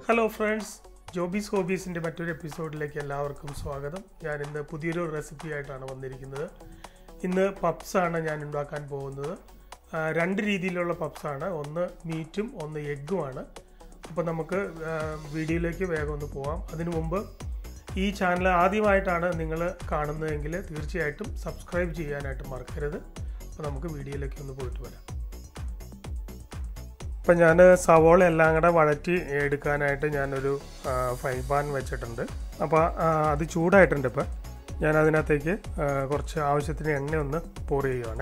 Hello friends Joby's ഹോബീസിൻ്റെ മറ്റൊരു എപ്പിസോഡിലേക്ക് എല്ലാവർക്കും സ്വാഗതം ഞാൻ ഇന്ന് പുതിയൊരു റെസിപ്പി ആയിട്ടാണ് വന്നിരിക്കുന്നത് ഇന്ന് പപ്സാണ് ഞാൻ ഉണ്ടാക്കാൻ പോകുന്നത് ആ, രണ്ട് രീതിയിലുള്ള പപ്സാണ് ഒന്ന് മീറ്റും ഒന്ന് എഗ്ഗുമാണ് അപ്പോൾ നമുക്ക് ആ, വീഡിയോയിലേക്ക് വേഗം ഒന്ന് പോവാം അതിനു മുമ്പ് ഈ ചാനൽ ആദ്യമായിട്ടാണ് നിങ്ങൾ കാണുന്നതെങ്കിൽ തീർച്ചയായിട്ടും സബ്സ്ക്രൈബ് ചെയ്യാനായിട്ട് മറക്കരുത് അപ്പോൾ നമുക്ക് വീഡിയോയിലേക്ക് ഒന്ന് പോയിട്ട് വരാം ഇപ്പം ഞാൻ സവോള എല്ലാം കൂടെ വഴറ്റി എടുക്കാനായിട്ട് ഞാനൊരു ഫ്രൈ പാൻ വെച്ചിട്ടുണ്ട് അപ്പോൾ അത് ചൂടായിട്ടുണ്ട് ഇപ്പം ഞാൻ അതിനകത്തേക്ക് ആ, കുറച്ച് ആവശ്യത്തിന് എണ്ണ ഒന്ന് പോർ ചെയ്യുവാണേ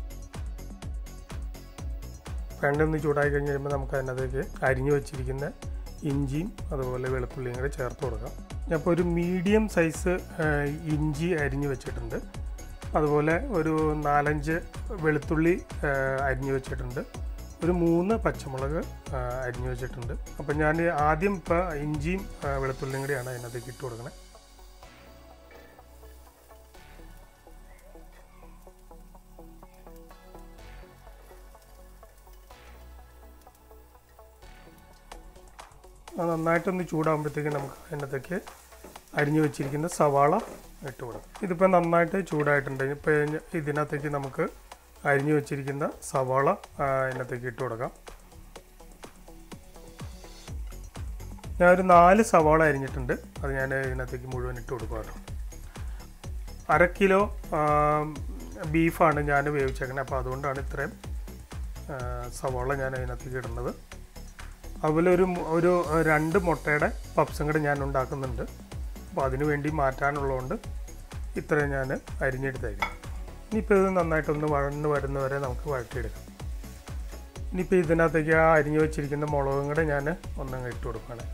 എണ്ണ ഒന്ന് ചൂടായി കഴിഞ്ഞ് കഴിയുമ്പോൾ നമുക്ക് അതിനകത്തേക്ക് അരിഞ്ഞു വെച്ചിരിക്കുന്ന ഇഞ്ചിയും അതുപോലെ വെളുത്തുള്ളിയും കൂടെ ചേർത്ത് കൊടുക്കാം ഞാൻ ഇപ്പോൾ ഒരു മീഡിയം സൈസ് ആ, ഇഞ്ചി അരിഞ്ഞു വെച്ചിട്ടുണ്ട് അതുപോലെ ഒരു നാലഞ്ച് വെളുത്തുള്ളി ആ, അരിഞ്ഞു വെച്ചിട്ടുണ്ട് ഒരു മൂന്ന് പച്ചമുളക് ആ, അരിഞ്ഞു വെച്ചിട്ടുണ്ട് അപ്പം ഞാൻ ആദ്യം ഇപ്പോൾ ഇഞ്ചിയും ആ, വെളുത്തുള്ളിയും കൂടിയാണ് അതിനകത്തേക്ക് ഇട്ട് കൊടുക്കണേ അത് നന്നായിട്ടൊന്ന് ചൂടാകുമ്പോഴത്തേക്ക് നമുക്ക് അതിനകത്തേക്ക് അരിഞ്ഞു വെച്ചിരിക്കുന്ന സവാള ഇട്ട് കൊടുക്കാം ഇതിപ്പോൾ നന്നായിട്ട് ചൂടായിട്ടുണ്ട് ഇപ്പോൾ ഇതിനകത്തേക്ക് നമുക്ക് അരിഞ്ഞു വെച്ചിരിക്കുന്ന സവാള ആ, ഇതിനകത്തേക്ക് ഇട്ട് കൊടുക്കാം ഞാനൊരു നാല് സവാള അരിഞ്ഞിട്ടുണ്ട് അത് ഞാൻ ഇതിനകത്തേക്ക് മുഴുവൻ ഇട്ട് കൊടുക്കുക കേട്ടോ അര കിലോ ആ, ബീഫാണ് ഞാൻ വേവിച്ചേക്കുന്നത് അപ്പോൾ അതുകൊണ്ടാണ് ഇത്രയും ആ, സവാള ഞാൻ അതിനകത്തേക്ക് ഇടുന്നത് അതുപോലെ ഒരു മു- ഒരു രണ്ട് മുട്ടയുടെ പപ്സും കൂടെ ഞാൻ ഉണ്ടാക്കുന്നുണ്ട് അപ്പോൾ അതിനു വേണ്ടി മാറ്റാനുള്ളതുകൊണ്ട് ഇത്രയും ഞാൻ അരിഞ്ഞെടുത്തായിരിക്കും ഇനിയിപ്പോൾ ഇത് നന്നായിട്ടൊന്ന് വഴന്ന് വരുന്നവരെ നമുക്ക് വഴറ്റിയെടുക്കാം ഇനിയിപ്പോൾ ഇതിനകത്തേക്ക് ആ അരിഞ്ഞു വെച്ചിരിക്കുന്ന മുളകും കൂടെ ഞാൻ ഒന്നങ്ങ് ഇട്ട് കൊടുക്കുകയാണ്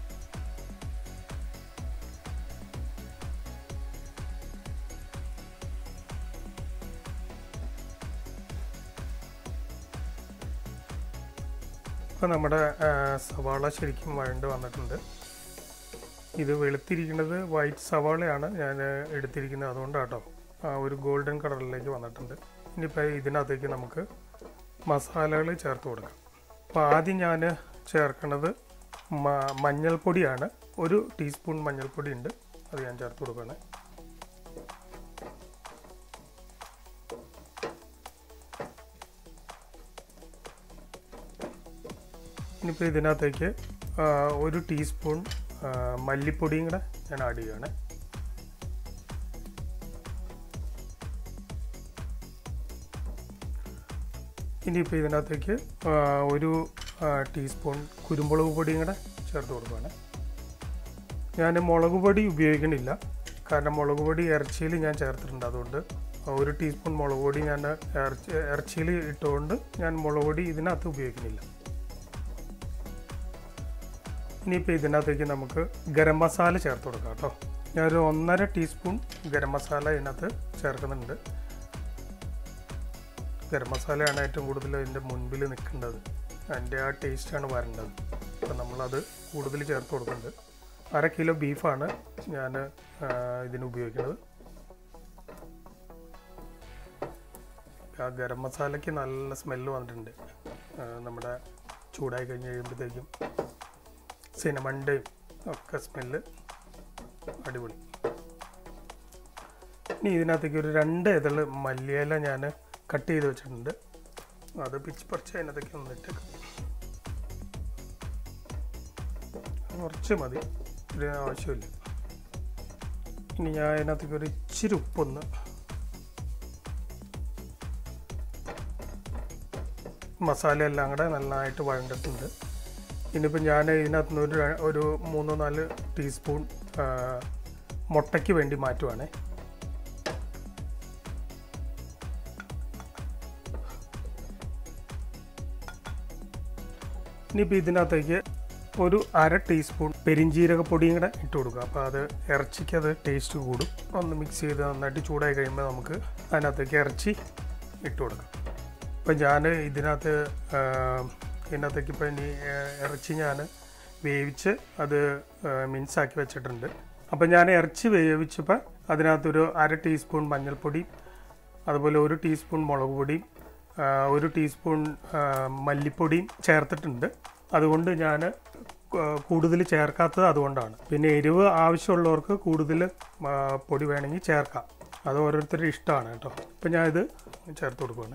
ഇപ്പോൾ നമ്മുടെ ആ, സവാള ശരിക്കും വഴണ്ട് വന്നിട്ടുണ്ട് ഇത് വെളുത്തിരിക്കുന്നത് വൈറ്റ് സവാളയാണ് ഞാൻ എടുത്തിരിക്കുന്നത് അതുകൊണ്ടാണ് കേട്ടോ ആ ഒരു ഗോൾഡൻ കളറിലേക്ക് വന്നിട്ടുണ്ട് ഇനിയിപ്പോൾ ഇതിനകത്തേക്ക് നമുക്ക് മസാലകൾ ചേർത്ത് കൊടുക്കാം അപ്പോൾ ആദ്യം ഞാൻ ചേർക്കുന്നത് മ- മഞ്ഞൾപ്പൊടിയാണ് ഒരു ടീസ്പൂൺ മഞ്ഞൾപ്പൊടി ഉണ്ട് അത് ഞാൻ ചേർത്ത് കൊടുക്കുകയാണ് ഇനിയിപ്പോൾ ഇതിനകത്തേക്ക് ആ, ഒരു ടീസ്പൂൺ ആ, മല്ലിപ്പൊടിയും കൂടെ ഞാൻ ആഡ് ചെയ്യുകയാണ് ഇനിയിപ്പോൾ ഇതിനകത്തേക്ക് ആ, ഒരു ആ, ടീസ്പൂൺ കുരുമുളക് പൊടിയും കൂടെ ചേർത്ത് കൊടുക്കുകയാണ് ഞാൻ മുളക് പൊടി ഉപയോഗിക്കണില്ല കാരണം മുളക് പൊടി ഇറച്ചിയിൽ ഞാൻ ചേർത്തിട്ടുണ്ട് അതുകൊണ്ട് ഒരു ടീസ്പൂൺ മുളക് പൊടി ഞാൻ ഇറച്ചി ഇറച്ചിയിൽ ഇട്ടുകൊണ്ട് ഞാൻ മുളക് പൊടി ഇതിനകത്ത് ഉപയോഗിക്കുന്നില്ല ഇനിയിപ്പോൾ ഇതിനകത്തേക്ക് നമുക്ക് ഗരം മസാല ചേർത്ത് കൊടുക്കാം കേട്ടോ ഞാനൊരു ഒന്നര ടീസ്പൂൺ ഗരം മസാല ഇതിനകത്ത് ചേർക്കുന്നുണ്ട് ഗരം മസാലയാണ് ഏറ്റവും കൂടുതൽ അതിൻ്റെ മുൻപിൽ നിൽക്കേണ്ടത് അതിൻ്റെ ആ ടേസ്റ്റാണ് വരേണ്ടത് അപ്പം നമ്മളത് കൂടുതൽ ചേർത്ത് കൊടുക്കുന്നുണ്ട് അര കിലോ ബീഫാണ് ഞാൻ ഇതിന് ഉപയോഗിക്കുന്നത് ആ ഗരം മസാലയ്ക്ക് നല്ല സ്മെല്ല് വന്നിട്ടുണ്ട് ആ, നമ്മുടെ ചൂടായി കഴിഞ്ഞ് കഴിയുമ്പോഴത്തേക്കും സിനമണ്ടയും ഒക്കെ സ്മെല്ല് അടിപൊളി ഇനി ഇതിനകത്തേക്ക് ഒരു രണ്ട് ഇതള് മല്ലിയില ഞാൻ കട്ട് ചെയ്ത് വെച്ചിട്ടുണ്ട് അത് പിച്ച് പറിച്ച് അതിനകത്തേക്ക് ഒന്നിട്ട് കുറച്ച് മതി ഒരു ആവശ്യമില്ല ഇനി ഞാൻ അതിനകത്തേക്ക് ഒരു ഇച്ചിരി ഉപ്പൊന്ന് മസാല എല്ലാം കൂടെ നന്നായിട്ട് വഴണ്ടിട്ടുണ്ട് ഇനിയിപ്പോൾ ഞാൻ ഇതിനകത്ത് നിന്ന് ഒരു ര- ഒരു മൂന്നോ നാല് ടീസ്പൂൺ ആ, മുട്ടയ്ക്ക് വേണ്ടി മാറ്റുവാണേ ഇനിയിപ്പോൾ ഇതിനകത്തേക്ക് ഒരു അര ടീസ്പൂൺ പെരിഞ്ജീരകപ്പൊടിയും കൂടെ ഇട്ട് കൊടുക്കുക അപ്പോൾ അത് ഇറച്ചിക്ക് അത് ടേസ്റ്റ് കൂടും ഒന്ന് മിക്സ് ചെയ്ത് നന്നായിട്ട് ചൂടായി കഴിയുമ്പോൾ നമുക്ക് അതിനകത്തേക്ക് ഇറച്ചി ഇട്ട് കൊടുക്കാം ഇപ്പം ഞാൻ ഇതിനകത്ത് ആ, ഇതിനകത്തേക്ക് ഇപ്പം ഇനി ആ, ഇറച്ചി ഞാൻ വേവിച്ച് അത് മിൻസാക്കി വെച്ചിട്ടുണ്ട് അപ്പം ഞാൻ ഇറച്ചി വേവിച്ചപ്പോൾ അതിനകത്തൊരു അര ടീസ്പൂൺ മഞ്ഞൾപ്പൊടി അതുപോലെ ഒരു ടീസ്പൂൺ മുളക് പൊടിയും ആ, ഒരു ടീസ്പൂൺ ആ, മല്ലിപ്പൊടിയും ചേർത്തിട്ടുണ്ട് അതുകൊണ്ട് ഞാൻ കൂടുതൽ ചേർക്കാത്തത് അതുകൊണ്ടാണ് പിന്നെ എരിവ് ആവശ്യമുള്ളവർക്ക് കൂടുതൽ ആ, പൊടി വേണമെങ്കിൽ ചേർക്കാം അത് ഓരോരുത്തരുടെ ഇഷ്ടമാണ് കേട്ടോ ഇപ്പം ഞാനിത് ചേർത്ത് കൊടുക്കുവാണ്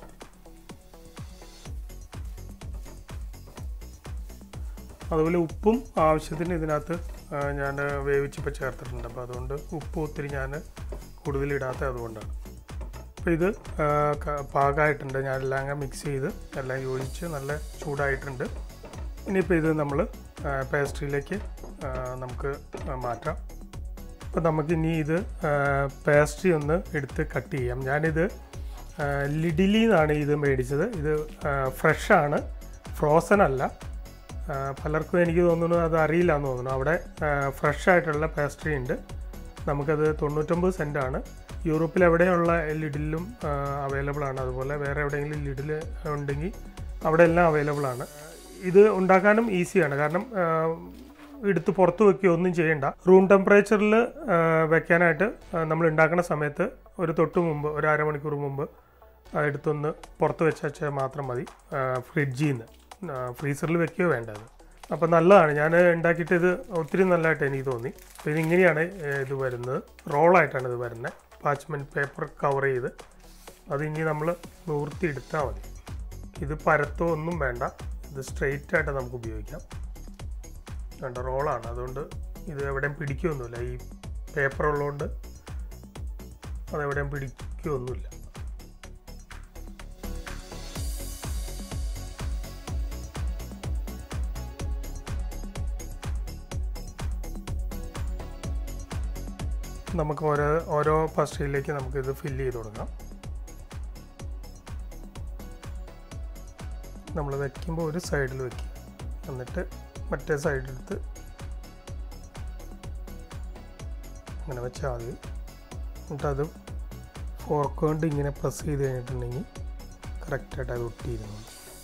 അതുപോലെ ഉപ്പും ആവശ്യത്തിന് ഇതിനകത്ത് ആ, ഞാൻ വേവിച്ചിപ്പോൾ ചേർത്തിട്ടുണ്ട് അപ്പോൾ അതുകൊണ്ട് ഉപ്പ് ഒത്തിരി ഞാൻ കൂടുതൽ ഇടാത്ത അതുകൊണ്ടാണ് അപ്പോൾ ഇത് ആ, ക- പാകമായിട്ടുണ്ട് ഞാൻ എല്ലാം അങ്ങ് മിക്സ് ചെയ്ത് എല്ലാം യോജിച്ച് നല്ല ചൂടായിട്ടുണ്ട് ഇനിയിപ്പോൾ ഇത് നമ്മൾ പേസ്ട്രിയിലേക്ക് നമുക്ക് മാറ്റാം അപ്പോൾ നമുക്കിനി ഇത് പേസ്ട്രി ഒന്ന് എടുത്ത് കട്ട് ചെയ്യാം ഞാനിത് ലിഡിലി എന്നാണ് ഇത് മേടിച്ചത് ഇത് ഫ്രഷാണ് ഫ്രോസൺ അല്ല ആ, പലർക്കും എനിക്ക് തോന്നുന്നു അത് അറിയില്ല എന്ന് തോന്നുന്നു അവിടെ ഫ്രഷ് ആയിട്ടുള്ള പേസ്ട്രി ഉണ്ട് നമുക്കത് തൊണ്ണൂറ്റൊമ്പത് സെൻറ്റാണ് യൂറോപ്പിൽ എവിടെയുള്ള ലിഡിലും അവൈലബിൾ ആണ് അതുപോലെ വേറെ എവിടെയെങ്കിലും ലിഡിൽ ഉണ്ടെങ്കിൽ അവിടെ എല്ലാം അവൈലബിൾ ആണ് ഇത് ഉണ്ടാക്കാനും ഈസിയാണ് കാരണം ആ, എടുത്ത് പുറത്ത് വെക്കുകയോ ഒന്നും ചെയ്യണ്ട റൂം ടെമ്പറേച്ചറിൽ വെക്കാനായിട്ട് ആ, നമ്മൾ ഉണ്ടാക്കുന്ന സമയത്ത് ഒരു തൊട്ട് മുമ്പ് ഒരു അരമണിക്കൂർ മുമ്പ് ആ, എടുത്തൊന്ന് പുറത്ത് വെച്ചാൽ മാത്രം മതി ഫ്രിഡ്ജിൽ നിന്ന് ഫ്രീസറിൽ വെക്കുകയോ വേണ്ടത് അപ്പോൾ നല്ലതാണ് ഞാൻ ഉണ്ടാക്കിയിട്ട് ഇത് ഒത്തിരി നല്ലതായിട്ട് എനിക്ക് തോന്നി അപ്പോൾ ഇതിങ്ങനെയാണ് ഏ, ഇത് വരുന്നത് റോളായിട്ടാണ് ഇത് വരുന്നത് പാച്ച്മെൻറ്റ് പേപ്പർ കവർ ചെയ്ത് അത് ഇനി നമ്മൾ നൂർത്തി എടുത്താൽ മതി ഇത് പരത്തോ ഒന്നും വേണ്ട ഇത് സ്ട്രെയിറ്റ് ആയിട്ട് നമുക്ക് ഉപയോഗിക്കാം വേണ്ട റോളാണ് അതുകൊണ്ട് ഇത് എവിടെയും പിടിക്കുകയൊന്നുമില്ല ഈ പേപ്പർ ഉള്ളതുകൊണ്ട് അതെവിടെയും പിടിക്കുകയൊന്നുമില്ല നമുക്ക് ഓരോ ഓരോ പസ്ട്രിയിലേക്ക് നമുക്ക് ഇത് ഫില്ല് ചെയ്ത് കൊടുക്കാം നമ്മൾ വെക്കുമ്പോൾ ഒരു സൈഡിൽ വെക്കും എന്നിട്ട് മറ്റേ സൈഡെടുത്ത് അങ്ങനെ വെച്ചാൽ മതി എന്നിട്ട് അത് ഫോർക്ക് കൊണ്ട് ഇങ്ങനെ പ്രസ് ചെയ്ത് കഴിഞ്ഞിട്ടുണ്ടെങ്കിൽ കറക്റ്റായിട്ട് അത് ഒട്ടിയിരുന്നു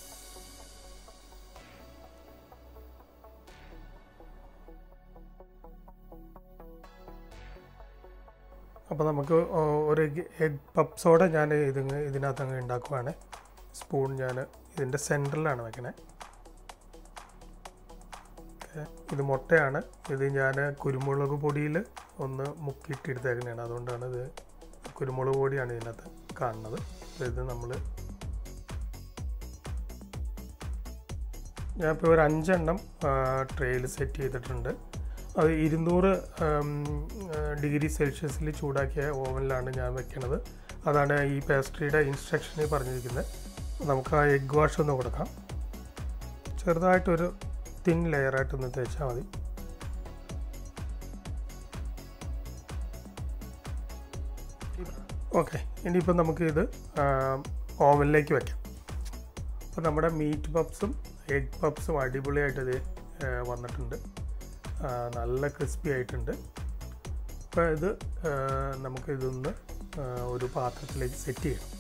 അപ്പോൾ നമുക്ക് ഓ- ഒരു എഗ് പപ്സോടെ ഞാൻ ഇത് ഇതിനകത്ത് അങ്ങ് ഉണ്ടാക്കുവാണ് സ്പൂൺ ഞാൻ ഇതിൻ്റെ സെൻറ്ററിലാണ് വെക്കണേ ഓക്കെ. ഇത് മുട്ടയാണ് ഇത് ഞാൻ കുരുമുളക് പൊടിയിൽ ഒന്ന് മുക്കിയിട്ടെടുത്തേക്കുന്നതാണ് അതുകൊണ്ടാണ് ഇത് കുരുമുളക് പൊടിയാണ് ഇതിനകത്ത് കാണുന്നത് അപ്പോൾ ഇത് നമ്മൾ ഞാനിപ്പോൾ ഒരു അഞ്ചെണ്ണം ട്രേയിൽ സെറ്റ് ചെയ്തിട്ടുണ്ട് അത് ഇരുന്നൂറ് ഡിഗ്രി സെൽഷ്യസിൽ ചൂടാക്കിയ ഓവനിലാണ് ഞാൻ വെക്കുന്നത് അതാണ് ഈ പേസ്ട്രിയുടെ ഇൻസ്ട്രക്ഷനിൽ പറഞ്ഞിരിക്കുന്നത് നമുക്ക് ആ എഗ് വാഷ് ഒന്ന് കൊടുക്കാം ചെറുതായിട്ടൊരു തിൻ ലെയറായിട്ടൊന്ന് തേച്ചാൽ മതി ഓക്കെ ഇനിയിപ്പോൾ നമുക്ക് ഇത് ഓവനിലേക്ക് വെക്കാം അപ്പോൾ നമ്മുടെ മീറ്റ് പപ്സും എഗ് പപ്സും അടിപൊളിയായിട്ട് ഇത് ആ, വന്നിട്ടുണ്ട് ആ, നല്ല ക്രിസ്പി ആയിട്ടുണ്ട് അപ്പോൾ ഇത് ആ, നമുക്ക് ഇതൊന്ന് ആ, ഒരു പാത്രത്തിലേക്ക് സെറ്റ് ചെയ്യണം